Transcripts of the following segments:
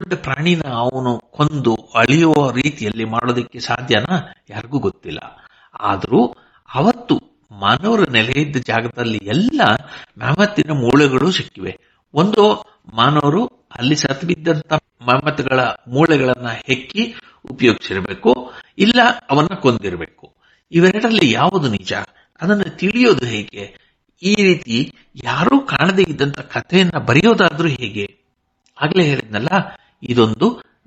ದೊಡ್ಡ ಪ್ರಾಣಿನ ಅವನು ಕೊಂದು ಅಳಿಯುವ ರೀತಿಯಲ್ಲಿ ಮಾಡೋದಕ್ಕೆ ಸಾಧ್ಯನಾ ಯಾರಿಗೂ ಗೊತ್ತಿಲ್ಲ ಆದರೂ ಅವತ್ತು ಮಾನವರ ನೆಲೆ ಇದ್ದ ಜಾಗದಲ್ಲಿ ಎಲ್ಲ ಮ್ಯಾಮತ್ತಿನ ಮೂಳೆಗಳು ಸಿಕ್ಕಿವೆ ಒಂದು ಮಾನವರು ಅಲ್ಲಿ ಸತ್ತು ಬಿದ್ದಂತ ಮ್ಯಾಮತ್ಗಳ ಮೂಳೆಗಳನ್ನ ಹೆಕ್ಕಿ ಉಪಯೋಗಿಸಿರಬೇಕು ಇಲ್ಲ ಅವನ್ನ ಕೊಂದಿರಬೇಕು ಇವೆರಡರಲ್ಲಿ ಯಾವುದು ನಿಜ ಅದನ್ನು ತಿಳಿಯೋದು ಹೇಗೆ ಈ ರೀತಿ ಯಾರೂ ಕಾಣದೇ ಇದ್ದಂತ ಕಥೆಯನ್ನ ಬರೆಯೋದಾದ್ರೂ ಹೇಗೆ ಆಗ್ಲೇ ಹೇಳಿದ್ನಲ್ಲ ಇದೊಂದು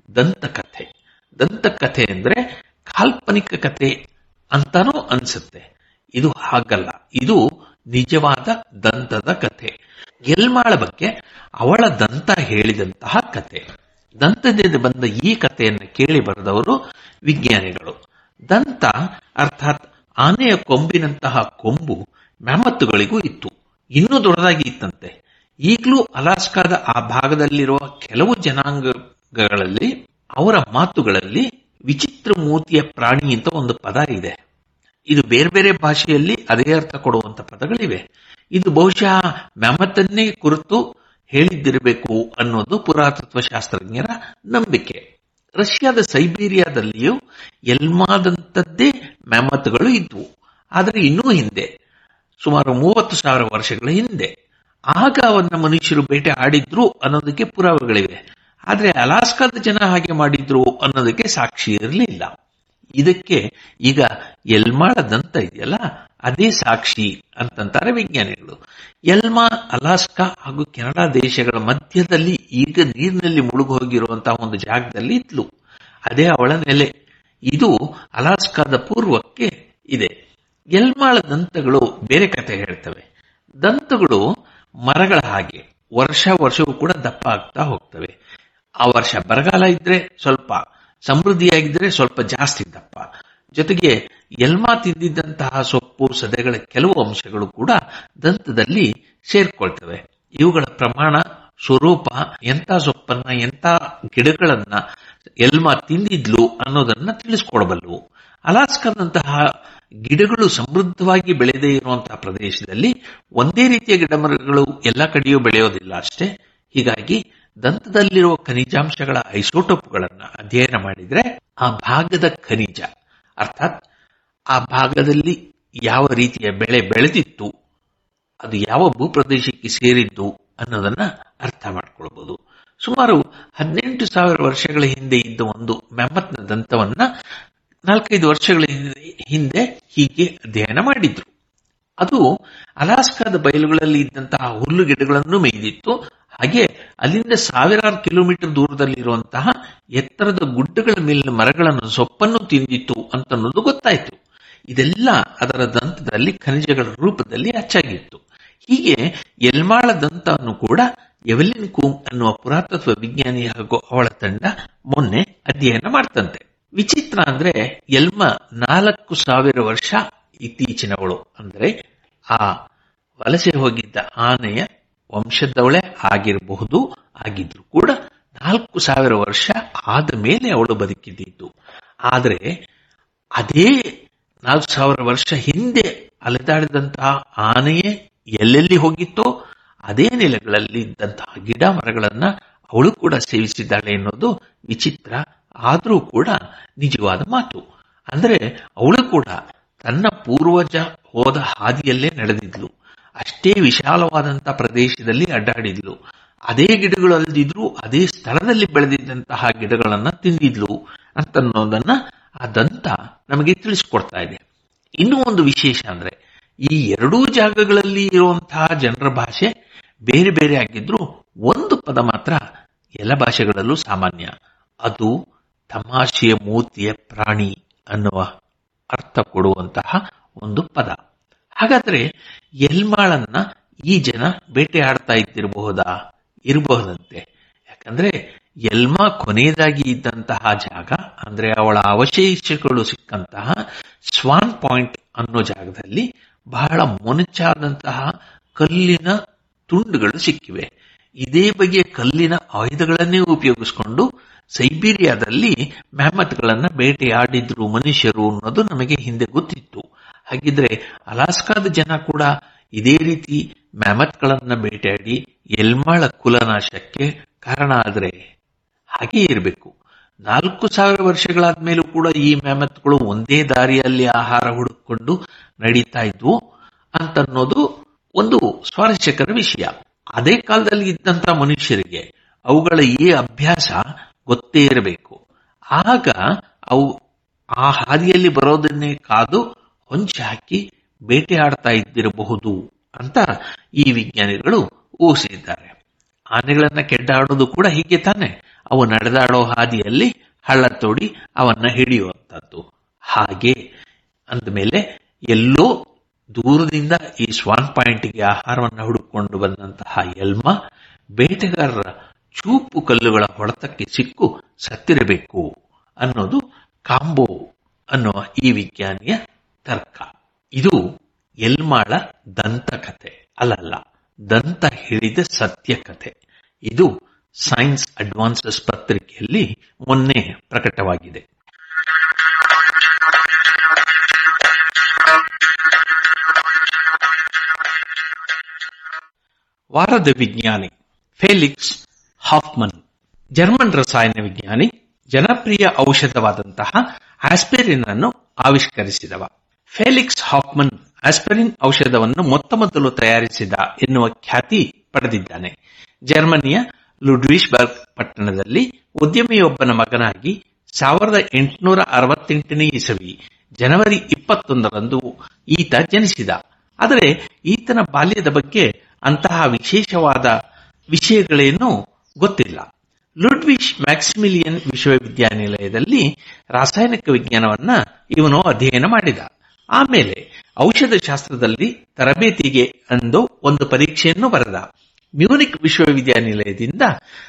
ದಂತಕಥೆ ದಂತಕಥೆ ಅಂದ್ರೆ ಕಾಲ್ಪನಿಕ ಕಥೆ ಅಂತಾನೂ ಅನ್ಸುತ್ತೆ ಇದು ಹಾಗಲ್ಲ ಇದು ನಿಜವಾದ ದಂತದ ಕಥೆ ಗೆಲ್ಮಾಳ ಬಗ್ಗೆ ಅವಳ ದಂತ ಹೇಳಿದಂತಹ ಕಥೆ ದಂತದಿಂದ ಬಂದ ಈ ಕಥೆಯನ್ನು ಕೇಳಿ ಬರೆದವರು ವಿಜ್ಞಾನಿಗಳು ದಂತ ಅರ್ಥಾತ್ ಆನೆಯ ಕೊಂಬಿನಂತಹ ಕೊಂಬು ಮ್ಯಾಮತ್ತುಗಳಿಗೂ ಇತ್ತು ಇನ್ನೂ ದೊಡ್ಡದಾಗಿ ಇತ್ತಂತೆ ಈಗಲೂ ಅಲಾಸ್ಕಾದ ಆ ಭಾಗದಲ್ಲಿರುವ ಕೆಲವು ಜನಾಂಗಗಳಲ್ಲಿ ಅವರ ಮಾತುಗಳಲ್ಲಿ ವಿಚಿತ್ರ ಮೂತಿಯ ಪ್ರಾಣಿ ಅಂತ ಒಂದು ಪದ ಇದೆ ಇದು ಬೇರೆ ಬೇರೆ ಭಾಷೆಯಲ್ಲಿ ಅದೇ ಅರ್ಥ ಕೊಡುವಂತ ಪದಗಳಿವೆ ಇದು ಬಹುಶಃ ಮ್ಯಾಮತ್ತನ್ನೇ ಕುರಿತು ಹೇಳಿದ್ದಿರಬೇಕು ಅನ್ನೋದು ಪುರಾತತ್ವ ಶಾಸ್ತ್ರಜ್ಞರ ನಂಬಿಕೆ ರಷ್ಯಾದ ಸೈಬೀರಿಯಾದಲ್ಲಿಯೂ ಎಲ್ಮಾದಂಥದ್ದೇ ಮ್ಯಾಮತ್ಗಳು ಇದ್ವು ಆದರೆ ಇನ್ನೂ ಹಿಂದೆ ಸುಮಾರು ಮೂವತ್ತು ಸಾವಿರ ವರ್ಷಗಳ ಹಿಂದೆ ಆಗ ಅವನ್ನ ಮನುಷ್ಯರು ಬೇಟೆ ಆಡಿದ್ರು ಅನ್ನೋದಕ್ಕೆ ಪುರಾವೆಗಳಿವೆ ಆದ್ರೆ ಅಲಾಸ್ಕಾದ ಜನ ಹಾಗೆ ಮಾಡಿದ್ರು ಅನ್ನೋದಕ್ಕೆ ಸಾಕ್ಷಿ ಇರಲಿಲ್ಲ ಇದಕ್ಕೆ ಈಗ ಎಲ್ಮಾಳ ದಂತ ಇದೆಯಲ್ಲ ಅದೇ ಸಾಕ್ಷಿ ಅಂತಂತಾರೆ ವಿಜ್ಞಾನಿಗಳು ಎಲ್ಮಾ ಅಲಾಸ್ಕಾ ಹಾಗೂ ಕೆನಡಾ ದೇಶಗಳ ಮಧ್ಯದಲ್ಲಿ ಈಗ ನೀರಿನಲ್ಲಿ ಮುಳುಗು ಹೋಗಿರುವಂತಹ ಒಂದು ಜಾಗದಲ್ಲಿ ಇದ್ಲು ಅದೇ ಅವಳ ನೆಲೆ ಇದು ಅಲಾಸ್ಕಾದ ಪೂರ್ವಕ್ಕೆ ಇದೆ ಎಲ್ಮಾಳ ದಂತಗಳು ಬೇರೆ ಕಥೆ ಹೇಳ್ತವೆ ದಂತಗಳು ಮರಗಳ ಹಾಗೆ ವರ್ಷ ವರ್ಷವೂ ಕೂಡ ದಪ್ಪ ಆಗ್ತಾ ಹೋಗ್ತವೆ ಆ ವರ್ಷ ಬರಗಾಲ ಇದ್ರೆ ಸ್ವಲ್ಪ ಸಮೃದ್ಧಿಯಾಗಿದ್ರೆ ಸ್ವಲ್ಪ ಜಾಸ್ತಿ ದಪ್ಪ ಜೊತೆಗೆ ಎಲ್ಮಾ ತಿಂದಿದ್ದಂತಹ ಸೊಪ್ಪು ಸದೆಗಳ ಕೆಲವು ಅಂಶಗಳು ಕೂಡ ದಂತದಲ್ಲಿ ಸೇರ್ಕೊಳ್ತವೆ ಇವುಗಳ ಪ್ರಮಾಣ ಸ್ವರೂಪ ಎಂತ ಸೊಪ್ಪನ್ನ ಎಂತ ಗಿಡಗಳನ್ನ ಎಲ್ಮಾ ತಿಂದಿದ್ಲು ಅನ್ನೋದನ್ನ ತಿಳಿಸ್ಕೊಡಬಲ್ಲವು ಅಲಾಸ್ಕಾದಂತಹ ಗಿಡಗಳು ಸಮೃದ್ಧವಾಗಿ ಬೆಳೆದೇ ಇರುವಂತಹ ಪ್ರದೇಶದಲ್ಲಿ ಒಂದೇ ರೀತಿಯ ಗಿಡಮರಗಳು ಎಲ್ಲ ಕಡೆಯೂ ಬೆಳೆಯೋದಿಲ್ಲ ಅಷ್ಟೇ ಹೀಗಾಗಿ ದಂತದಲ್ಲಿರುವ ಖನಿಜಾಂಶಗಳ ಐಸೋಟೋಪ್ಗಳನ್ನ ಅಧ್ಯಯನ ಮಾಡಿದ್ರೆ ಆ ಭಾಗದ ಖನಿಜ ಅರ್ಥಾತ್ ಆ ಭಾಗದಲ್ಲಿ ಯಾವ ರೀತಿಯ ಬೆಳೆ ಬೆಳೆದಿತ್ತು ಅದು ಯಾವ ಭೂಪ್ರದೇಶಕ್ಕೆ ಸೇರಿದ್ದು ಅನ್ನೋದನ್ನ ಅರ್ಥ ಮಾಡ್ಕೊಳ್ಬಹುದು ಸುಮಾರು ಹದಿನೆಂಟು ಸಾವಿರ ವರ್ಷಗಳ ಹಿಂದೆ ಇದ್ದ ಒಂದು ಮೆಮ್ಮತ್ನ ದಂತವನ್ನ ನಾಲ್ಕೈದು ವರ್ಷಗಳ ಹಿಂದೆ ಹೀಗೆ ಅಧ್ಯಯನ ಮಾಡಿದ್ರು ಅದು ಅಲಾಸ್ಕಾದ ಬಯಲುಗಳಲ್ಲಿ ಇದ್ದಂತಹ ಹುಲ್ಲು ಗಿಡಗಳನ್ನು ಮೇಯ್ದಿತ್ತು ಹಾಗೆ ಅಲ್ಲಿಂದ ಸಾವಿರಾರು ಕಿಲೋಮೀಟರ್ ದೂರದಲ್ಲಿರುವಂತಹ ಎತ್ತರದ ಗುಡ್ಡಗಳ ಮೇಲಿನ ಮರಗಳನ್ನು ಸೊಪ್ಪನ್ನು ತಿಂದಿತ್ತು ಅಂತನ್ನೋದು ಗೊತ್ತಾಯಿತು ಇದೆಲ್ಲ ಅದರ ದಂತದಲ್ಲಿ ಖನಿಜಗಳ ರೂಪದಲ್ಲಿ ಅಚ್ಚಾಗಿತ್ತು ಹೀಗೆ ಎಲ್ಮಾಳ ದಂತವನ್ನು ಕೂಡ ಎವೆಲಿನ್ ಕೂಮ್ ಅನ್ನುವ ಪುರಾತತ್ವ ವಿಜ್ಞಾನಿ ಹಾಗೂ ಅವಳ ತಂಡ ಮೊನ್ನೆ ಅಧ್ಯಯನ ಮಾಡ್ತಂತೆ ವಿಚಿತ್ರ ಅಂದ್ರೆ ಎಲ್ಮ ನಾಲ್ಕು ಸಾವಿರ ವರ್ಷ ಇತ್ತೀಚಿನವಳು ಅಂದ್ರೆ ಆ ವಲಸೆ ಹೋಗಿದ್ದ ಆನೆಯ ವಂಶದವಳೆ ಆಗಿರಬಹುದು ಆಗಿದ್ರು ಕೂಡ ನಾಲ್ಕು ಸಾವಿರ ವರ್ಷ ಆದ ಮೇಲೆ ಅವಳು ಬದುಕಿದ್ದಿತ್ತು ಆದರೆ ಅದೇ ನಾಲ್ಕು ಸಾವಿರ ವರ್ಷ ಹಿಂದೆ ಅಲೆದಾಡಿದಂತಹ ಆನೆಯೇ ಎಲ್ಲೆಲ್ಲಿ ಹೋಗಿತ್ತೋ ಅದೇ ನೆಲೆಗಳಲ್ಲಿ ಇದ್ದಂತಹ ಗಿಡ ಮರಗಳನ್ನ ಅವಳು ಕೂಡ ಸೇವಿಸಿದ್ದಾಳೆ ಎನ್ನುವುದು ವಿಚಿತ್ರ ಆದರೂ ಕೂಡ ನಿಜವಾದ ಮಾತು ಅಂದ್ರೆ ಅವಳು ಕೂಡ ತನ್ನ ಪೂರ್ವಜ ಹೋದ ಹಾದಿಯಲ್ಲೇ ನಡೆದಿದ್ಲು ಅಷ್ಟೇ ವಿಶಾಲವಾದಂತಹ ಪ್ರದೇಶದಲ್ಲಿ ಅಡ್ಡಾಡಿದ್ಲು ಅದೇ ಗಿಡಗಳು ಅಲ್ದಿದ್ರು ಅದೇ ಸ್ಥಳದಲ್ಲಿ ಬೆಳೆದಿದ್ದಂತಹ ಗಿಡಗಳನ್ನ ತಿಂದಿದ್ಲು ಅಂತನ್ನೋದನ್ನ ಆ ದಂತ ನಮಗೆ ತಿಳಿಸ್ಕೊಡ್ತಾ ಇದೆ ಇನ್ನೂ ಒಂದು ವಿಶೇಷ ಅಂದ್ರೆ ಈ ಎರಡೂ ಜಾಗಗಳಲ್ಲಿ ಇರುವಂತಹ ಜನರ ಭಾಷೆ ಬೇರೆ ಬೇರೆ ಆಗಿದ್ರು ಒಂದು ಪದ ಮಾತ್ರ ಎಲ್ಲ ಭಾಷೆಗಳಲ್ಲೂ ಸಾಮಾನ್ಯ ಅದು ತಮಾಷೆಯ ಮೂತಿಯ ಪ್ರಾಣಿ ಅನ್ನುವ ಅರ್ಥ ಕೊಡುವಂತಹ ಒಂದು ಪದ ಹಾಗಾದ್ರೆ ಎಲ್ಮಾಳನ್ನ ಈ ಜನ ಬೇಟೆಯಾಡ್ತಾ ಇದ್ದಿರಬಹುದಾ ಇರಬಹುದಂತೆ ಯಾಕಂದ್ರೆ ಎಲ್ಮಾ ಕೊನೆಯದಾಗಿ ಇದ್ದಂತಹ ಜಾಗ ಅಂದ್ರೆ ಅವಳ ಅವಶೇಷಗಳು ಸಿಕ್ಕಂತಹ ಸ್ವಾನ್ ಪಾಯಿಂಟ್ ಅನ್ನೋ ಜಾಗದಲ್ಲಿ ಬಹಳ ಮೊನಚಾದಂತಹ ಕಲ್ಲಿನ ತುಂಡುಗಳು ಸಿಕ್ಕಿವೆ ಇದೇ ಬಗೆಯ ಕಲ್ಲಿನ ಆಯುಧಗಳನ್ನೇ ಉಪಯೋಗಿಸಿಕೊಂಡು ಸೈಬೀರಿಯಾದಲ್ಲಿ ಮ್ಯಾಮತ್ಗಳನ್ನ ಬೇಟೆಯಾಡಿದ್ರು ಮನುಷ್ಯರು ಅನ್ನೋದು ನಮಗೆ ಹಿಂದೆ ಗೊತ್ತಿತ್ತು ಹಾಗಿದ್ರೆ ಅಲಾಸ್ಕಾದ ಜನ ಕೂಡ ಇದೇ ರೀತಿ ಮ್ಯಾಮತ್ಗಳನ್ನ ಬೇಟೆಯಾಡಿ ಎಲ್ಮಾಳ ಕುಲನಾಶಕ್ಕೆ ಕಾರಣ ಆದ್ರೆ ಹಾಗೆಯೇ ಇರಬೇಕು ನಾಲ್ಕು ಸಾವಿರ ವರ್ಷಗಳಾದ ಮೇಲೂ ಕೂಡ ಈ ಮ್ಯಾಮತ್ಗಳು ಒಂದೇ ದಾರಿಯಲ್ಲಿ ಆಹಾರ ಹುಡುಕೊಂಡು ನಡೀತಾ ಇದ್ವು ಅಂತನ್ನೋದು ಒಂದು ಸ್ವಾರಸ್ಯಕರ ವಿಷಯ ಅದೇ ಕಾಲದಲ್ಲಿ ಇದ್ದಂತ ಮನುಷ್ಯರಿಗೆ ಅವುಗಳ ಈ ಅಭ್ಯಾಸ ಗೊತ್ತೇ ಇರಬೇಕು ಆಗ ಅವು ಆ ಹಾದಿಯಲ್ಲಿ ಬರೋದನ್ನೇ ಕಾದು ಹೊಂಚಿ ಹಾಕಿ ಬೇಟೆಯಾಡ್ತಾ ಇದ್ದಿರಬಹುದು ಅಂತ ಈ ವಿಜ್ಞಾನಿಗಳು ಊಹಿಸಿದ್ದಾರೆ ಆನೆಗಳನ್ನ ಕೆಡ್ಡಾಡೋದು ಕೂಡ ಹೀಗೆ ತಾನೆ ಅವು ನಡೆದಾಡೋ ಹಾದಿಯಲ್ಲಿ ಹಳ್ಳ ತೋಡಿ ಅವನ್ನ ಹಿಡಿಯುವಂತದ್ದು ಹಾಗೆ ಅಂದಮೇಲೆ ಎಲ್ಲೋ ದೂರದಿಂದ ಈ ಸ್ವಾನ್ ಪಾಯಿಂಟ್ಗೆ ಆಹಾರವನ್ನು ಹುಡುಕೊಂಡು ಬಂದಂತಹ ಎಲ್ಮ ಬೇಟೆಗಾರರ ಚೂಪು ಕಲ್ಲುಗಳ ಹೊಡೆತಕ್ಕೆ ಸಿಕ್ಕು ಸತ್ತಿರಬೇಕು ಅನ್ನೋದು ಕಾಂಬೋ ಅನ್ನುವ ಈ ವಿಜ್ಞಾನಿಯ ತರ್ಕ ಇದು ಎಲ್ಮಾಳ ದಂತಕಥೆ ಅಲ್ಲಲ್ಲ ದಂತ ಹೇಳಿದ ಸತ್ಯ ಕಥೆ ಇದು ಸೈನ್ಸ್ ಅಡ್ವಾನ್ಸಸ್ ಪತ್ರಿಕೆಯಲ್ಲಿ ಮೊನ್ನೆ ಪ್ರಕಟವಾಗಿದೆ ವಾರದ ವಿಜ್ಞಾನಿ ಫೇಲಿಕ್ಸ್ ಹಾಫ್ಮನ್ ಜರ್ಮನ್ ರಸಾಯನ ವಿಜ್ಞಾನಿ ಜನಪ್ರಿಯ ಔಷಧವಾದಂತಹ ಆಸ್ಪಿರಿನ್ ಅನ್ನು ಆವಿಷ್ಕರಿಸಿದವ ಫೇಲಿಕ್ಸ್ ಹಾಫ್ಮನ್ ಆಸ್ಪಿರಿನ್ ಔಷಧವನ್ನು ಮೊತ್ತ ಮೊದಲು ತಯಾರಿಸಿದ ಎನ್ನುವ ಖ್ಯಾತಿ ಪಡೆದಿದ್ದಾನೆ ಜರ್ಮನಿಯ ಲುಡ್ವಿಶ್ಬರ್ಗ್ ಪಟ್ಟಣದಲ್ಲಿ ಉದ್ಯಮಿಯೊಬ್ಬನ ಮಗನಾಗಿ ಸಾವಿರದ ಎಂಟುನೂರ ಅರವತ್ತೆಂಟನೇ ಇಸವಿ ಜನವರಿ ಇಪ್ಪತ್ತೊಂದರಂದು ಈತ ಜನಿಸಿದ ಆದರೆ ಈತನ ಬಾಲ್ಯದ ಬಗ್ಗೆ ಅಂತಹ ವಿಶೇಷವಾದ ವಿಷಯಗಳೇನೂ ಗೊತ್ತಿಲ್ಲ ಲುಡ್ವಿಶ್ ಮ್ಯಾಕ್ಸಿಮಿಲಿಯನ್ ವಿಶ್ವವಿದ್ಯಾನಿಲಯದಲ್ಲಿ ರಾಸಾಯನಿಕ ವಿಜ್ಞಾನವನ್ನ ಇವನು ಅಧ್ಯಯನ ಮಾಡಿದ ಆಮೇಲೆ ಔಷಧ ಶಾಸ್ತ್ರದಲ್ಲಿ ತರಬೇತಿಗೆ ಎಂದು ಒಂದು ಪರೀಕ್ಷೆಯನ್ನು ಬರೆದ ಮ್ಯೂನಿಕ್ ವಿಶ್ವವಿದ್ಯಾನಿಲಯದಿಂದ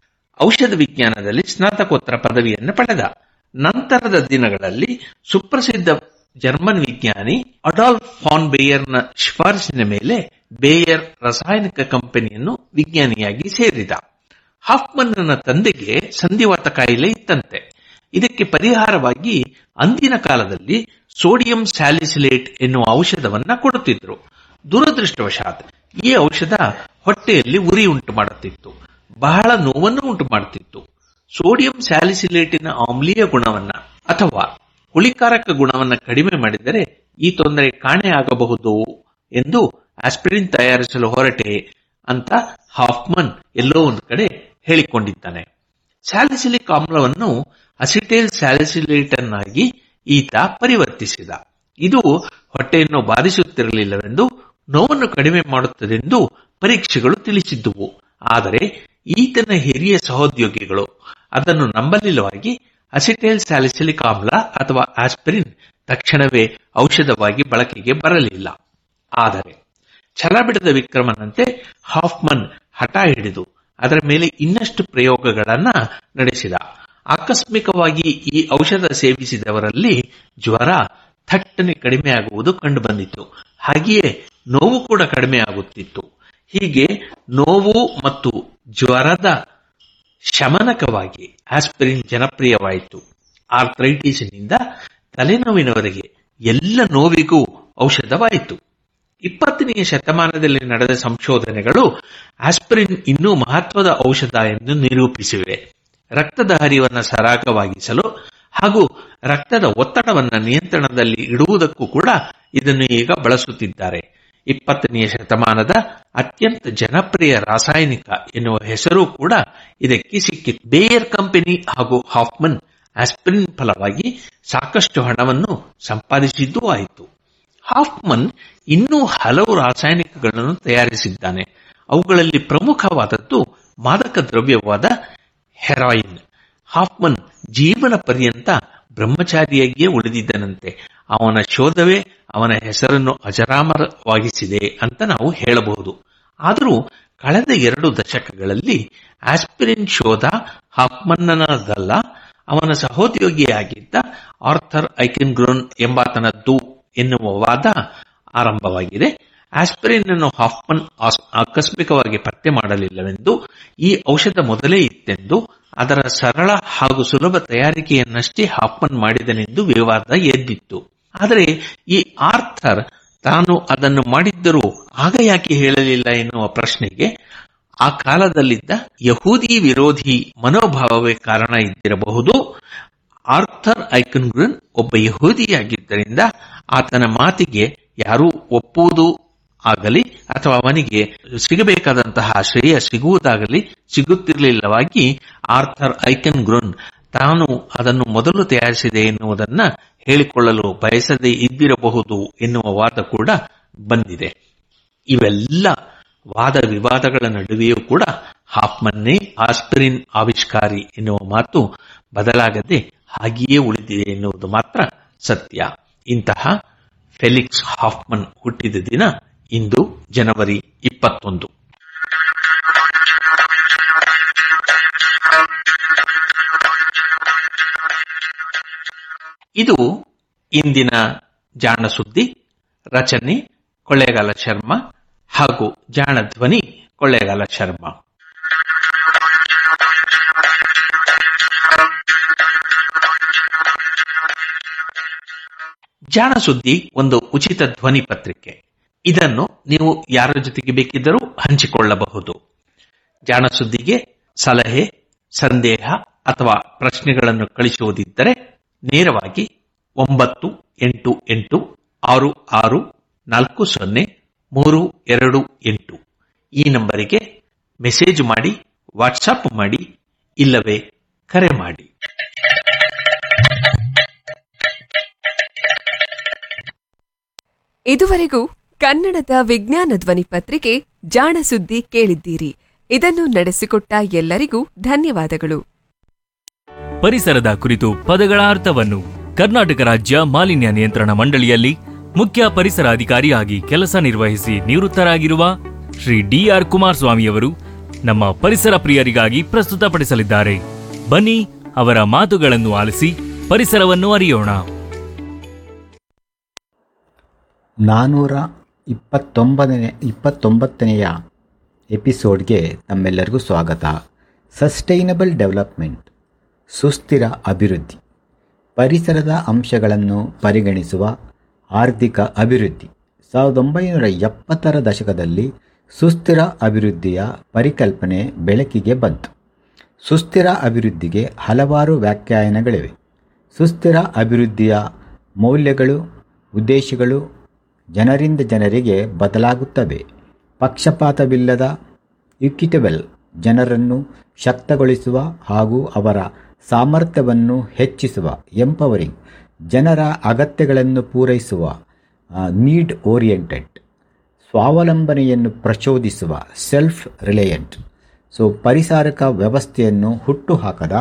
ಔಷಧ ವಿಜ್ಞಾನದಲ್ಲಿ ಸ್ನಾತಕೋತ್ತರ ಪದವಿಯನ್ನು ಪಡೆದ ನಂತರದ ದಿನಗಳಲ್ಲಿ ಸುಪ್ರಸಿದ್ಧ ಜರ್ಮನ್ ವಿಜ್ಞಾನಿ ಅಡಾಲ್ಫ್ ಫಾನ್ ಬೇಯರ್ನ ಶಿಫಾರಸಿನ ಮೇಲೆ ಬೇಯರ್ ರಾಸಾಯನಿಕ ಕಂಪನಿಯನ್ನು ವಿಜ್ಞಾನಿಯಾಗಿ ಸೇರಿದ ಹಾಫ್ಮನ್ನ ತಂದೆಗೆ ಸಂಧಿವಾತ ಕಾಯಿಲೆ ಇತ್ತಂತೆ ಇದಕ್ಕೆ ಪರಿಹಾರವಾಗಿ ಅಂದಿನ ಕಾಲದಲ್ಲಿ ಸೋಡಿಯಂ ಸ್ಯಾಲಿಸಿಲೇಟ್ ಎನ್ನುವ ಔಷಧವನ್ನ ಕೊಡುತ್ತಿದ್ರು ದುರದೃಷ್ಟವಶಾತ್ ಈ ಔಷಧ ಹೊಟ್ಟೆಯಲ್ಲಿ ಉರಿ ಉಂಟು ಮಾಡುತ್ತಿತ್ತು ಬಹಳ ನೋವನ್ನು ಉಂಟು ಮಾಡುತ್ತಿತ್ತು ಸೋಡಿಯಂ ಸ್ಯಾಲಿಸಿಲೇಟಿನ ಆಮ್ಲೀಯ ಗುಣವನ್ನ ಅಥವಾ ಹುಳಿಕಾರಕ ಗುಣವನ್ನ ಕಡಿಮೆ ಮಾಡಿದರೆ ಈ ತೊಂದರೆ ಕಾಣೆಯಾಗಬಹುದು ಎಂದು ಆಸ್ಪಿರಿನ್ ತಯಾರಿಸಲು ಹೊರಟೆ ಅಂತ ಹಾಫ್ಮನ್ ಎಲ್ಲೋ ಒಂದು ಕಡೆ ಹೇಳಿಕೊಂಡಿದ್ದಾನೆ ಸ್ಯಾಲಿಸಿಲಿಕ್ ಆಮ್ಲವನ್ನು ಅಸಿಟೇಲ್ ಸ್ಯಾಲಿಸಿಲೇಟ್ ಅನ್ನಾಗಿ ಈತ ಪರಿವರ್ತಿಸಿದ ಇದು ಹೊಟ್ಟೆಯನ್ನು ಬಾಧಿಸುತ್ತಿರಲಿಲ್ಲವೆಂದು ನೋವನ್ನು ಕಡಿಮೆ ಮಾಡುತ್ತದೆಂದು ಪರೀಕ್ಷೆಗಳು ತಿಳಿಸಿದ್ದುವು ಆದರೆ ಈತನ ಹಿರಿಯ ಸಹೋದ್ಯೋಗಿಗಳು ಅದನ್ನು ನಂಬಲಿಲ್ಲವಾಗಿ ಅಸಿಟೇಲ್ ಸ್ಯಾಲಿಸಿಲಿಕ್ ಆಮ್ಲ ಅಥವಾ ಆಸ್ಪಿರಿನ್ ತಕ್ಷಣವೇ ಔಷಧವಾಗಿ ಬಳಕೆಗೆ ಬರಲಿಲ್ಲ ಆದರೆ ಛಲಬಿಡದ ವಿಕ್ರಮನಂತೆ ಹಾಫ್ಮನ್ ಹಠ ಹಿಡಿದು ಅದರ ಮೇಲೆ ಇನ್ನಷ್ಟು ಪ್ರಯೋಗಗಳನ್ನ ನಡೆಸಿದ ಆಕಸ್ಮಿಕವಾಗಿ ಈ ಔಷಧ ಸೇವಿಸಿದವರಲ್ಲಿ ಜ್ವರ ಥಟ್ಟನೆ ಕಡಿಮೆಯಾಗುವುದು ಕಂಡುಬಂದಿತು ಹಾಗೆಯೇ ನೋವು ಕೂಡ ಕಡಿಮೆ ಆಗುತ್ತಿತ್ತು ಹೀಗೆ ನೋವು ಮತ್ತು ಜ್ವರದ ಶಮನಕವಾಗಿ ಆಸ್ಪಿರಿನ್ ಜನಪ್ರಿಯವಾಯಿತು ಆರ್ಥ್ರೈಟಿಸ್ನಿಂದ ತಲೆನೋವಿನವರೆಗೆ ಎಲ್ಲ ನೋವಿಗೂ ಔಷಧವಾಯಿತು ಇಪ್ಪತ್ತನೆಯ ಶತಮಾನದಲ್ಲಿ ನಡೆದ ಸಂಶೋಧನೆಗಳು ಆಸ್ಪಿರಿನ್ ಇನ್ನೂ ಮಹತ್ವದ ಔಷಧ ಎಂದು ನಿರೂಪಿಸಿವೆ ರಕ್ತದ ಹರಿವನ್ನು ಸರಾಗವಾಗಿಸಲು ಹಾಗೂ ರಕ್ತದ ಒತ್ತಡವನ್ನು ನಿಯಂತ್ರಣದಲ್ಲಿ ಇಡುವುದಕ್ಕೂ ಕೂಡ ಇದನ್ನು ಈಗ ಬಳಸುತ್ತಿದ್ದಾರೆ ಇಪ್ಪತ್ತನೆಯ ಶತಮಾನದ ಅತ್ಯಂತ ಜನಪ್ರಿಯ ರಾಸಾಯನಿಕ ಎನ್ನುವ ಹೆಸರು ಕೂಡ ಇದಕ್ಕೆ ಸಿಕ್ಕಿತು ಬೇಯರ್ ಕಂಪನಿ ಹಾಗೂ ಹಾಫ್ಮನ್ ಆಸ್ಪಿರಿನ್ ಫಲವಾಗಿ ಸಾಕಷ್ಟು ಹಣವನ್ನು ಸಂಪಾದಿಸಿದ್ದೂ ಆಯಿತು ಹಾಫ್ಮನ್ ಇನ್ನೂ ಹಲವು ರಾಸಾಯನಿಕಗಳನ್ನು ತಯಾರಿಸಿದ್ದಾನೆ ಅವುಗಳಲ್ಲಿ ಪ್ರಮುಖವಾದದ್ದು ಮಾದಕ ದ್ರವ್ಯವಾದ ಹೆರಾಯಿನ್ ಹಾಫ್ಮನ್ ಜೀವನ ಪರ್ಯಂತ ಬ್ರಹ್ಮಚಾರಿಯಾಗಿಯೇ ಉಳಿದಿದ್ದನಂತೆ ಅವನ ಶೋಧವೇ ಅವನ ಹೆಸರನ್ನು ಅಜರಾಮರವಾಗಿಸಿದೆ ಅಂತ ನಾವು ಹೇಳಬಹುದು ಆದರೂ ಕಳೆದ ಎರಡು ದಶಕಗಳಲ್ಲಿ ಆಸ್ಪಿರಿನ್ ಶೋಧ ಹಾಫ್ಮನ್ನನದಲ್ಲ ಅವನ ಸಹೋದ್ಯೋಗಿಯಾಗಿದ್ದ ಆರ್ಥರ್ ಐಕೆನ್ಗ್ರೋನ್ ಎಂಬಾತನದ್ದು ಎನ್ನುವ ವಾದ ಆರಂಭವಾಗಿದೆ ಆಸ್ಪಿರಿನ್ ಅನ್ನು ಹಾಫ್ಮನ್ ಆಕಸ್ಮಿಕವಾಗಿ ಪತ್ತೆ ಮಾಡಲಿಲ್ಲವೆಂದು ಈ ಔಷಧ ಮೊದಲೇ ಇತ್ತೆಂದು ಅದರ ಸರಳ ಹಾಗೂ ಸುಲಭ ತಯಾರಿಕೆಯನ್ನಷ್ಟೇ ಹಾಫ್ಮನ್ ಮಾಡಿದನೆಂದು ವಿವಾದ ಎದ್ದಿತ್ತು ಆದರೆ ಈ ಆರ್ಥರ್ ತಾನು ಅದನ್ನು ಮಾಡಿದ್ದರೂ ಆಗ ಯಾಕೆ ಹೇಳಲಿಲ್ಲ ಎನ್ನುವ ಪ್ರಶ್ನೆಗೆ ಆ ಕಾಲದಲ್ಲಿದ್ದ ಯಹೂದಿ ವಿರೋಧಿ ಮನೋಭಾವವೇ ಕಾರಣ ಇದ್ದಿರಬಹುದು ಆರ್ಥರ್ ಐಕನ್ಗ್ರನ್ ಒಬ್ಬ ಯಹೂದಿಯಾಗಿದ್ದರಿಂದ ಆತನ ಮಾತಿಗೆ ಯಾರೂ ಒಪ್ಪುವುದು ಆಗಲಿ ಅಥವಾ ಅವನಿಗೆ ಸಿಗಬೇಕಾದಂತಹ ಶ್ರೇಯ ಸಿಗುವುದಾಗಲಿ ಸಿಗುತ್ತಿರಲಿಲ್ಲವಾಗಿ ಆರ್ಥರ್ ಐಕನ್ ಗ್ರೋನ್ ತಾನು ಅದನ್ನು ಮೊದಲು ತಯಾರಿಸಿದೆ ಎನ್ನುವುದನ್ನ ಹೇಳಿಕೊಳ್ಳಲು ಬಯಸದೇ ಇದ್ದಿರಬಹುದು ಎನ್ನುವ ವಾದ ಕೂಡ ಬಂದಿದೆ ಇವೆಲ್ಲ ವಾದ ವಿವಾದಗಳ ನಡುವೆಯೂ ಕೂಡ ಹಾಫ್ಮನ್ನೇ ಆಸ್ಪಿರಿನ್ ಆವಿಷ್ಕಾರಿ ಎನ್ನುವ ಮಾತು ಬದಲಾಗದೆ ಹಾಗೆಯೇ ಉಳಿದಿದೆ ಎನ್ನುವುದು ಮಾತ್ರ ಸತ್ಯ ಇಂತಹ ಫೆಲಿಕ್ಸ್ ಹಾಫ್ಮನ್ ಹುಟ್ಟಿದ ದಿನ ಇಂದು ಜನವರಿ ಇಪ್ಪತ್ತೊಂದು ಇದು ಇಂದಿನ ಜಾಣ ಸುದ್ದಿ ರಚನೆ ಕೊಳ್ಳೇಗಾಲ ಶರ್ಮಾ ಹಾಗೂ ಜಾಣ ಧ್ವನಿ ಕೊಳ್ಳೇಗಾಲ ಶರ್ಮಾ ಜಾಣ ಸುದ್ದಿ ಒಂದು ಉಚಿತ ಧ್ವನಿ ಪತ್ರಿಕೆ ಇದನ್ನು ನೀವು ಯಾರ ಜೊತೆಗೆ ಬೇಕಿದ್ದರೂ ಹಂಚಿಕೊಳ್ಳಬಹುದು ಜಾಣ ಸುದ್ದಿಗೆ ಸಲಹೆ ಸಂದೇಹ ಅಥವಾ ಪ್ರಶ್ನೆಗಳನ್ನು ಕಳಿಸುವುದಿದ್ದರೆ ನೇರವಾಗಿ ಒಂಬತ್ತು ಎಂಟು ಎಂಟು ಆರು ಆರು ನಾಲ್ಕು ಸೊನ್ನೆ ಮೂರು ಎರಡು ಎಂಟು ಈ ನಂಬರಿಗೆ ಮೆಸೇಜ್ ಮಾಡಿ ವಾಟ್ಸಪ್ ಮಾಡಿ ಇಲ್ಲವೇ ಕರೆ ಮಾಡಿ ಇದುವರೆಗೂ ಕನ್ನಡದ ವಿಜ್ಞಾನ ಧ್ವನಿ ಪತ್ರಿಕೆ ಜಾಣ ಸುದ್ದಿ ಕೇಳಿದ್ದೀರಿ ಇದನ್ನು ನಡೆಸಿಕೊಟ್ಟ ಎಲ್ಲರಿಗೂ ಧನ್ಯವಾದಗಳು ಪರಿಸರದ ಕುರಿತು ಪದಗಳ ಅರ್ಥವನ್ನು ಕರ್ನಾಟಕ ರಾಜ್ಯ ಮಾಲಿನ್ಯ ನಿಯಂತ್ರಣ ಮಂಡಳಿಯಲ್ಲಿ ಮುಖ್ಯ ಪರಿಸರ ಅಧಿಕಾರಿಯಾಗಿ ಕೆಲಸ ನಿರ್ವಹಿಸಿ ನಿವೃತ್ತರಾಗಿರುವ ಶ್ರೀ ಡಿಆರ್ ಕುಮಾರಸ್ವಾಮಿಯವರು ನಮ್ಮ ಪರಿಸರ ಪ್ರಿಯರಿಗಾಗಿ ಪ್ರಸ್ತುತಪಡಿಸಲಿದ್ದಾರೆ ಬನ್ನಿ ಅವರ ಮಾತುಗಳನ್ನು ಆಲಿಸಿ ಪರಿಸರವನ್ನು ಅರಿಯೋಣ ನಾನ್ನೂರ ಇಪ್ಪತ್ತೊಂಬತ್ತನೇ ಇಪ್ಪತ್ತೊಂಬತ್ತನೆಯ ಎಪಿಸೋಡ್ಗೆ ತಮ್ಮೆಲ್ಲರಿಗೂ ಸ್ವಾಗತ ಸಸ್ಟೈನಬಲ್ ಡೆವಲಪ್ಮೆಂಟ್ ಸುಸ್ಥಿರ ಅಭಿವೃದ್ಧಿ ಪರಿಸರದ ಅಂಶಗಳನ್ನು ಪರಿಗಣಿಸುವ ಆರ್ಥಿಕ ಅಭಿವೃದ್ಧಿ ಸಾವಿರದ ಒಂಬೈನೂರ ಎಪ್ಪತ್ತರ ದಶಕದಲ್ಲಿ ಸುಸ್ಥಿರ ಅಭಿವೃದ್ಧಿಯ ಪರಿಕಲ್ಪನೆ ಬೆಳಕಿಗೆ ಬಂತು ಸುಸ್ಥಿರ ಅಭಿವೃದ್ಧಿಗೆ ಹಲವಾರು ವ್ಯಾಖ್ಯಾನಗಳಿವೆ ಸುಸ್ಥಿರ ಅಭಿವೃದ್ಧಿಯ ಮೌಲ್ಯಗಳು ಉದ್ದೇಶಗಳು ಜನರಿಂದ ಜನರಿಗೆ ಬದಲಾಗುತ್ತವೆ ಪಕ್ಷಪಾತವಿಲ್ಲದ ಇಕ್ವಿಟಬಲ್ ಜನರನ್ನು ಶಕ್ತಗೊಳಿಸುವ ಹಾಗೂ ಅವರ ಸಾಮರ್ಥ್ಯವನ್ನು ಹೆಚ್ಚಿಸುವ ಎಂಪವರಿಂಗ್ ಜನರ ಅಗತ್ಯಗಳನ್ನು ಪೂರೈಸುವ ನೀಡ್ ಓರಿಯೆಂಟೆಡ್ ಸ್ವಾವಲಂಬನೆಯನ್ನು ಪ್ರಚೋದಿಸುವ ಸೆಲ್ಫ್ ರಿಲಯಂಟ್ ಸೊ ಪರಿಸಾರಕ ವ್ಯವಸ್ಥೆಯನ್ನು ಹುಟ್ಟುಹಾಕದ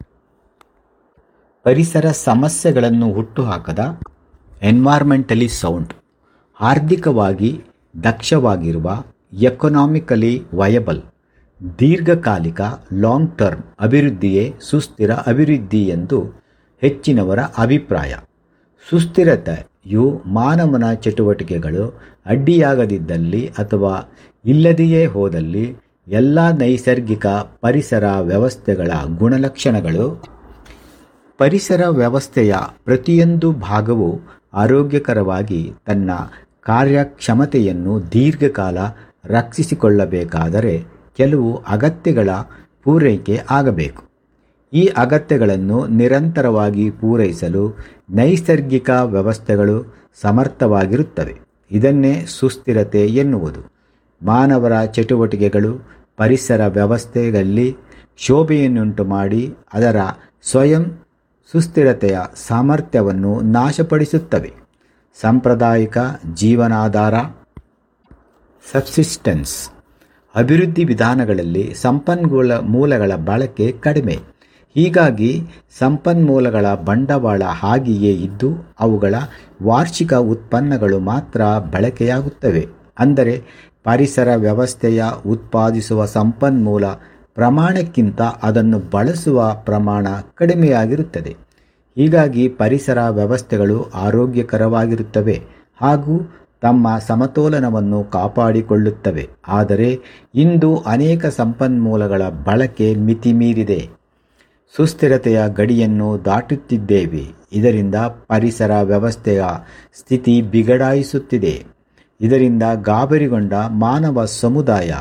ಪರಿಸರ ಸಮಸ್ಯೆಗಳನ್ನು ಹುಟ್ಟುಹಾಕದ ಎನ್ವೈರ್ಮೆಂಟಲಿ ಸೌಂಡ್ ಆರ್ಥಿಕವಾಗಿ ದಕ್ಷವಾಗಿರುವ ಎಕನಾಮಿಕಲಿ ವಯಬಲ್ ದೀರ್ಘಕಾಲಿಕ ಲಾಂಗ್ ಟರ್ಮ್ ಅಭಿವೃದ್ಧಿಯೇ ಸುಸ್ಥಿರ ಅಭಿವೃದ್ಧಿ ಎಂದು ಹೆಚ್ಚಿನವರ ಅಭಿಪ್ರಾಯ ಸುಸ್ಥಿರತೆಯು ಮಾನವನ ಚಟುವಟಿಕೆಗಳು ಅಡ್ಡಿಯಾಗದಿದ್ದಲ್ಲಿ ಅಥವಾ ಇಲ್ಲದೆಯೇ ಹೋದಲ್ಲಿ ಎಲ್ಲ ನೈಸರ್ಗಿಕ ಪರಿಸರ ವ್ಯವಸ್ಥೆಗಳ ಗುಣಲಕ್ಷಣಗಳು ಪರಿಸರ ವ್ಯವಸ್ಥೆಯ ಪ್ರತಿಯೊಂದು ಭಾಗವು ಆರೋಗ್ಯಕರವಾಗಿ ತನ್ನ ಕಾರ್ಯಕ್ಷಮತೆಯನ್ನು ದೀರ್ಘಕಾಲ ರಕ್ಷಿಸಿಕೊಳ್ಳಬೇಕಾದರೆ ಕೆಲವು ಅಗತ್ಯಗಳ ಪೂರೈಕೆ ಆಗಬೇಕು ಈ ಅಗತ್ಯಗಳನ್ನು ನಿರಂತರವಾಗಿ ಪೂರೈಸಲು ನೈಸರ್ಗಿಕ ವ್ಯವಸ್ಥೆಗಳು ಸಮರ್ಥವಾಗಿರುತ್ತವೆ ಇದನ್ನೇ ಸುಸ್ಥಿರತೆ ಎನ್ನುವುದು ಮಾನವರ ಚಟುವಟಿಕೆಗಳು ಪರಿಸರ ವ್ಯವಸ್ಥೆಯಲ್ಲಿ ಶೋಭೆಯನ್ನುಂಟು ಮಾಡಿ ಅದರ ಸ್ವಯಂ ಸುಸ್ಥಿರತೆಯ ಸಾಮರ್ಥ್ಯವನ್ನು ನಾಶಪಡಿಸುತ್ತವೆ ಸಾಂಪ್ರದಾಯಿಕ ಜೀವನಾಧಾರ ಸಬ್ಸಿಸ್ಟೆನ್ಸ್ ಅಭಿವೃದ್ಧಿ ವಿಧಾನಗಳಲ್ಲಿ ಸಂಪನ್ಮೂಲ ಮೂಲಗಳ ಬಳಕೆ ಕಡಿಮೆ ಹೀಗಾಗಿ ಸಂಪನ್ಮೂಲಗಳ ಬಂಡವಾಳ ಹಾಗೆಯೇ ಇದ್ದು ಅವುಗಳ ವಾರ್ಷಿಕ ಉತ್ಪನ್ನಗಳು ಮಾತ್ರ ಬಳಕೆಯಾಗುತ್ತವೆ ಅಂದರೆ ಪರಿಸರ ವ್ಯವಸ್ಥೆಯ ಉತ್ಪಾದಿಸುವ ಸಂಪನ್ಮೂಲ ಪ್ರಮಾಣಕ್ಕಿಂತ ಅದನ್ನು ಬಳಸುವ ಪ್ರಮಾಣ ಕಡಿಮೆಯಾಗಿರುತ್ತದೆ ಹೀಗಾಗಿ ಪರಿಸರ ವ್ಯವಸ್ಥೆಗಳು ಆರೋಗ್ಯಕರವಾಗಿರುತ್ತವೆ ಹಾಗೂ ತಮ್ಮ ಸಮತೋಲನವನ್ನು ಕಾಪಾಡಿಕೊಳ್ಳುತ್ತವೆ ಆದರೆ ಇಂದು ಅನೇಕ ಸಂಪನ್ಮೂಲಗಳ ಬಳಕೆ ಮಿತಿಮೀರಿದೆ ಸುಸ್ಥಿರತೆಯ ಗಡಿಯನ್ನು ದಾಟುತ್ತಿದ್ದೇವೆ ಇದರಿಂದ ಪರಿಸರ ವ್ಯವಸ್ಥೆಯ ಸ್ಥಿತಿ ಬಿಗಡಾಯಿಸುತ್ತಿದೆ ಇದರಿಂದ ಗಾಬರಿಗೊಂಡ ಮಾನವ ಸಮುದಾಯ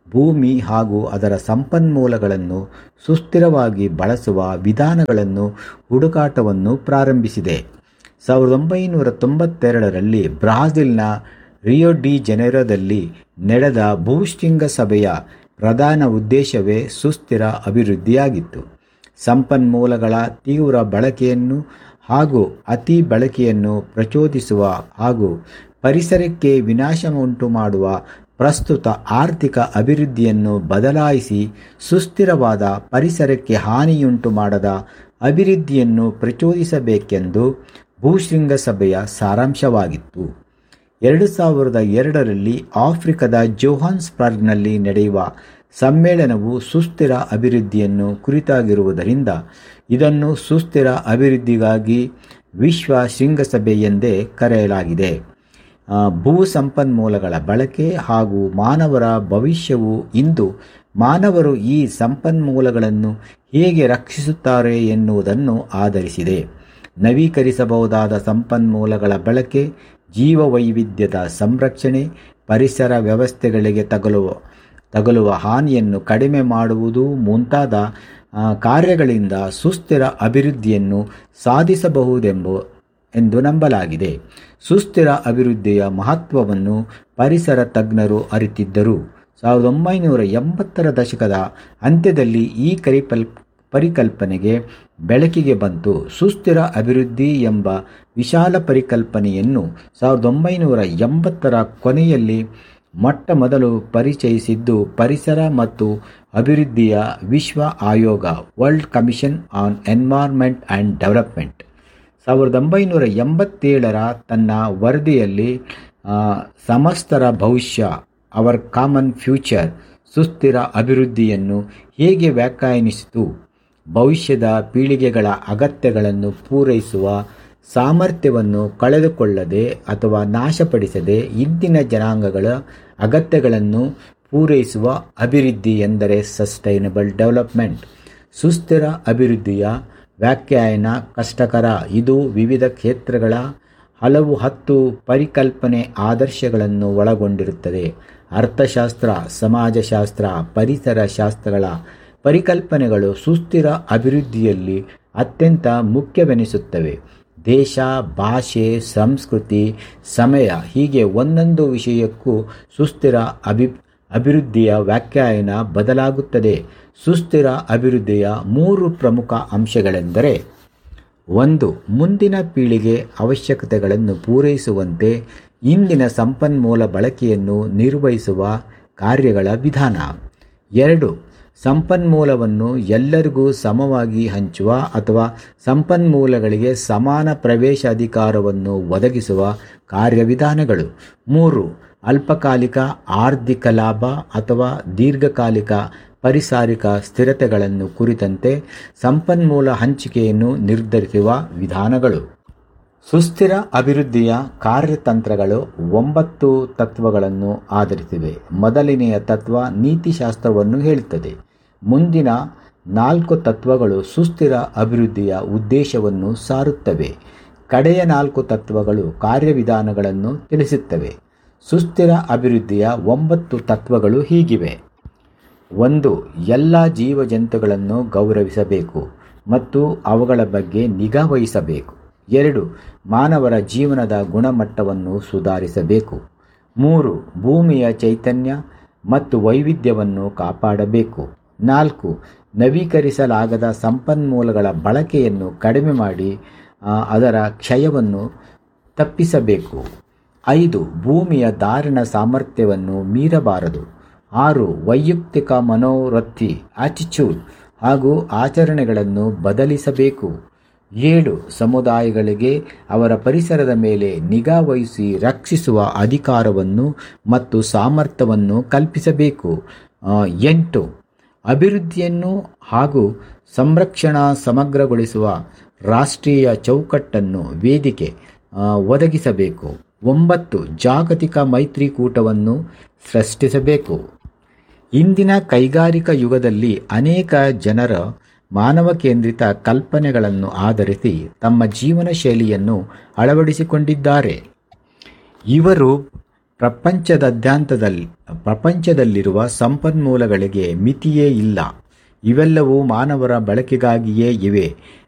ಭೂಮಿ ಹಾಗೂ ಅದರ ಸಂಪನ್ಮೂಲಗಳನ್ನು ಸುಸ್ಥಿರವಾಗಿ ಬಳಸುವ ವಿಧಾನಗಳನ್ನು ಹುಡುಕಾಟವನ್ನು ಪ್ರಾರಂಭಿಸಿದೆ ಸಾವಿರದ ಒಂಬೈನೂರ ತೊಂಬತ್ತೆರಡರಲ್ಲಿ ಬ್ರಾಜಿಲ್ನ ರಿಯೋ ಡಿ ಜೆನೆರೋದಲ್ಲಿ ನಡೆದ ಭೂಶೃಂಗ ಸಭೆಯ ಪ್ರಧಾನ ಉದ್ದೇಶವೇ ಸುಸ್ಥಿರ ಅಭಿವೃದ್ಧಿಯಾಗಿತ್ತು ಸಂಪನ್ಮೂಲಗಳ ತೀವ್ರ ಬಳಕೆಯನ್ನು ಹಾಗೂ ಅತಿ ಬಳಕೆಯನ್ನು ಪ್ರಚೋದಿಸುವ ಹಾಗೂ ಪರಿಸರಕ್ಕೆ ವಿನಾಶ ಉಂಟು ಮಾಡುವ ಪ್ರಸ್ತುತ ಆರ್ಥಿಕ ಅಭಿವೃದ್ಧಿಯನ್ನು ಬದಲಾಯಿಸಿ ಸುಸ್ಥಿರವಾದ ಪರಿಸರಕ್ಕೆ ಹಾನಿಯುಂಟು ಮಾಡದ ಅಭಿವೃದ್ಧಿಯನ್ನು ಪ್ರಚೋದಿಸಬೇಕೆಂದು ಭೂಶೃಂಗ ಸಭೆಯ ಸಾರಾಂಶವಾಗಿತ್ತು ಎರಡು ಸಾವಿರದ ಎರಡರಲ್ಲಿ ಆಫ್ರಿಕಾದ ಜೋಹಾನ್ಸ್ಬರ್ಗ್ನಲ್ಲಿ ನಡೆಯುವ ಸಮ್ಮೇಳನವು ಸುಸ್ಥಿರ ಅಭಿವೃದ್ಧಿಯನ್ನು ಕುರಿತಾಗಿರುವುದರಿಂದ ಇದನ್ನು ಸುಸ್ಥಿರ ಅಭಿವೃದ್ಧಿಗಾಗಿ ವಿಶ್ವ ಶೃಂಗಸಭೆ ಎಂದೇ ಕರೆಯಲಾಗಿದೆ ಆ, ಭೂ ಸಂಪನ್ಮೂಲಗಳ ಬಳಕೆ ಹಾಗೂ ಮಾನವರ ಭವಿಷ್ಯವು ಇಂದು ಮಾನವರು ಈ ಸಂಪನ್ಮೂಲಗಳನ್ನು ಹೇಗೆ ರಕ್ಷಿಸುತ್ತಾರೆ ಎನ್ನುವುದನ್ನು ಆಧರಿಸಿದೆ ನವೀಕರಿಸಬಹುದಾದ ಸಂಪನ್ಮೂಲಗಳ ಬಳಕೆ ಜೀವವೈವಿಧ್ಯದ ಸಂರಕ್ಷಣೆ ಪರಿಸರ ವ್ಯವಸ್ಥೆಗಳಿಗೆ ತಗಲುವ ತಗಲುವ ಹಾನಿಯನ್ನು ಕಡಿಮೆ ಮಾಡುವುದು ಮುಂತಾದ ಆ, ಕಾರ್ಯಗಳಿಂದ ಸುಸ್ಥಿರ ಅಭಿವೃದ್ಧಿಯನ್ನು ಸಾಧಿಸಬಹುದೆಂಬ ಎಂದು ನಂಬಲಾಗಿದೆ ಸುಸ್ಥಿರ ಅಭಿವೃದ್ಧಿಯ ಮಹತ್ವವನ್ನು ಪರಿಸರ ತಜ್ಞರು ಅರಿತಿದ್ದರು ಸಾವಿರದ ಒಂಬೈನೂರ ಎಂಬತ್ತರ ದಶಕದ ಅಂತ್ಯದಲ್ಲಿ ಈ ಕರಿಪಲ್ ಪರಿಕಲ್ಪನೆಗೆ ಬೆಳಕಿಗೆ ಬಂತು ಸುಸ್ಥಿರ ಅಭಿವೃದ್ಧಿ ಎಂಬ ವಿಶಾಲ ಪರಿಕಲ್ಪನೆಯನ್ನು ಸಾವಿರದ ಒಂಬೈನೂರ ಎಂಬತ್ತರ ಕೊನೆಯಲ್ಲಿ ಮೊಟ್ಟ ಮೊದಲು ಪರಿಚಯಿಸಿದ್ದು ಪರಿಸರ ಮತ್ತು ಅಭಿವೃದ್ಧಿಯ ವಿಶ್ವ ಆಯೋಗ World Commission on Environment and Development ಸಾವಿರದ ಒಂಬೈನೂರ ಎಂಬತ್ತೇಳರ ತನ್ನ ವರದಿಯಲ್ಲಿ ಆ, ಸಮಸ್ತರ ಭವಿಷ್ಯ ಅವರ್ ಕಾಮನ್ ಫ್ಯೂಚರ್ ಸುಸ್ಥಿರ ಅಭಿವೃದ್ಧಿಯನ್ನು ಹೇಗೆ ವ್ಯಾಖ್ಯಾನಿಸಿತು ಭವಿಷ್ಯದ ಪೀಳಿಗೆಗಳ ಅಗತ್ಯಗಳನ್ನು ಪೂರೈಸುವ ಸಾಮರ್ಥ್ಯವನ್ನು ಕಳೆದುಕೊಳ್ಳದೆ ಅಥವಾ ನಾಶಪಡಿಸದೆ ಇಂದಿನ ಜನಾಂಗಗಳ ಅಗತ್ಯಗಳನ್ನು ಪೂರೈಸುವ ಅಭಿವೃದ್ಧಿ ಎಂದರೆ ಸಸ್ಟೈನಬಲ್ ಡೆವಲಪ್ಮೆಂಟ್ ಸುಸ್ಥಿರ ಅಭಿವೃದ್ಧಿಯ ವ್ಯಾಖ್ಯಾನ ಕಷ್ಟಕರ ಇದು ವಿವಿಧ ಕ್ಷೇತ್ರಗಳ ಹಲವು ಹತ್ತು ಪರಿಕಲ್ಪನೆ ಆದರ್ಶಗಳನ್ನು ಒಳಗೊಂಡಿರುತ್ತದೆ ಅರ್ಥಶಾಸ್ತ್ರ ಸಮಾಜಶಾಸ್ತ್ರ ಪರಿಸರ ಶಾಸ್ತ್ರಗಳ ಪರಿಕಲ್ಪನೆಗಳು ಸುಸ್ಥಿರ ಅಭಿವೃದ್ಧಿಯಲ್ಲಿ ಅತ್ಯಂತ ಮುಖ್ಯವೆನಿಸುತ್ತವೆ ದೇಶ ಭಾಷೆ ಸಂಸ್ಕೃತಿ ಸಮಯ ಹೀಗೆ ಒಂದೊಂದು ವಿಷಯಕ್ಕೂ ಸುಸ್ಥಿರ ಅಭಿ ಅಭಿವೃದ್ಧಿಯ ವ್ಯಾಖ್ಯಾನ ಬದಲಾಗುತ್ತದೆ ಸುಸ್ಥಿರ ಅಭಿವೃದ್ಧಿಯ ಮೂರು ಪ್ರಮುಖ ಅಂಶಗಳೆಂದರೆ ಒಂದು ಮುಂದಿನ ಪೀಳಿಗೆ ಅವಶ್ಯಕತೆಗಳನ್ನು ಪೂರೈಸುವಂತೆ ಇಂದಿನ ಸಂಪನ್ಮೂಲ ಬಳಕೆಯನ್ನು ನಿರ್ವಹಿಸುವ ಕಾರ್ಯಗಳ ವಿಧಾನ ಎರಡು ಸಂಪನ್ಮೂಲವನ್ನು ಎಲ್ಲರಿಗೂ ಸಮವಾಗಿ ಹಂಚುವ ಅಥವಾ ಸಂಪನ್ಮೂಲಗಳಿಗೆ ಸಮಾನ ಪ್ರವೇಶಾಧಿಕಾರವನ್ನು ಒದಗಿಸುವ ಕಾರ್ಯವಿಧಾನಗಳು ಮೂರು ಅಲ್ಪಕಾಲಿಕ ಆರ್ಥಿಕ ಲಾಭ ಅಥವಾ ದೀರ್ಘಕಾಲಿಕ ಪರಿಸಾರಿಕ ಸ್ಥಿರತೆಗಳನ್ನು ಕುರಿತಂತೆ ಸಂಪನ್ಮೂಲ ಹಂಚಿಕೆಯನ್ನು ನಿರ್ಧರಿಸುವ ವಿಧಾನಗಳು ಸುಸ್ಥಿರ ಅಭಿವೃದ್ಧಿಯ ಕಾರ್ಯತಂತ್ರಗಳು ಒಂಬತ್ತು ತತ್ವಗಳನ್ನು ಆಧರಿಸಿವೆ ಮೊದಲನೆಯ ತತ್ವ ನೀತಿಶಾಸ್ತ್ರವನ್ನು ಹೇಳುತ್ತದೆ ಮುಂದಿನ ನಾಲ್ಕು ತತ್ವಗಳು ಸುಸ್ಥಿರ ಅಭಿವೃದ್ಧಿಯ ಉದ್ದೇಶವನ್ನು ಸಾರುತ್ತವೆ ಕಡೆಯ ನಾಲ್ಕು ತತ್ವಗಳು ಕಾರ್ಯವಿಧಾನಗಳನ್ನು ತಿಳಿಸುತ್ತವೆ ಸುಸ್ಥಿರ ಅಭಿವೃದ್ಧಿಯ ಒಂಬತ್ತು ತತ್ವಗಳು ಹೀಗಿವೆ ಒಂದು ಎಲ್ಲ ಜೀವಜಂತುಗಳನ್ನು ಗೌರವಿಸಬೇಕು ಮತ್ತು ಅವುಗಳ ಬಗ್ಗೆ ನಿಗಾ ವಹಿಸಬೇಕು ಎರಡು ಮಾನವರ ಜೀವನದ ಗುಣಮಟ್ಟವನ್ನು ಸುಧಾರಿಸಬೇಕು ಮೂರು ಭೂಮಿಯ ಚೈತನ್ಯ ಮತ್ತು ವೈವಿಧ್ಯವನ್ನು ಕಾಪಾಡಬೇಕು ನಾಲ್ಕು ನವೀಕರಿಸಲಾಗದ ಸಂಪನ್ಮೂಲಗಳ ಬಳಕೆಯನ್ನು ಕಡಿಮೆ ಮಾಡಿ ಆ, ಅದರ ಕ್ಷಯವನ್ನು ತಪ್ಪಿಸಬೇಕು ಐದು ಭೂಮಿಯ ಧಾರಣ ಸಾಮರ್ಥ್ಯವನ್ನು ಮೀರಬಾರದು ಆರು ವೈಯಕ್ತಿಕ ಮನೋವೃತ್ತಿ ಆಟಿಟ್ಯೂಡ್ ಹಾಗೂ ಆಚರಣೆಗಳನ್ನು ಬದಲಿಸಬೇಕು ಏಳು ಸಮುದಾಯಗಳಿಗೆ ಅವರ ಪರಿಸರದ ಮೇಲೆ ನಿಗಾ ವಹಿಸಿ ರಕ್ಷಿಸುವ ಅಧಿಕಾರವನ್ನು ಮತ್ತು ಸಾಮರ್ಥ್ಯವನ್ನು ಕಲ್ಪಿಸಬೇಕು ಆ, ಎಂಟು ಅಭಿವೃದ್ಧಿಯನ್ನು ಹಾಗೂ ಸಂರಕ್ಷಣಾ ಸಮಗ್ರಗೊಳಿಸುವ ರಾಷ್ಟ್ರೀಯ ಚೌಕಟ್ಟನ್ನು ವೇದಿಕೆ ಆ, ಒದಗಿಸಬೇಕು ಒಂಬತ್ತು ಜಾಗತಿಕ ಮೈತ್ರಿಕೂಟವನ್ನು ಸೃಷ್ಟಿಸಬೇಕು ಇಂದಿನ ಕೈಗಾರಿಕಾ ಯುಗದಲ್ಲಿ ಅನೇಕ ಜನರ ಮಾನವ ಕೇಂದ್ರಿತ ಕಲ್ಪನೆಗಳನ್ನು ಆಧರಿಸಿ ತಮ್ಮ ಜೀವನ ಶೈಲಿಯನ್ನು ಅಳವಡಿಸಿಕೊಂಡಿದ್ದಾರೆ ಇವರು ಪ್ರಪಂಚದಾದ್ಯಂತದಲ್ಲಿ ಪ್ರಪಂಚದಲ್ಲಿರುವ ಸಂಪನ್ಮೂಲಗಳಿಗೆ ಮಿತಿಯೇ ಇಲ್ಲ ಇವೆಲ್ಲವೂ ಮಾನವರ ಬಳಕೆಗಾಗಿಯೇ ಇವೆ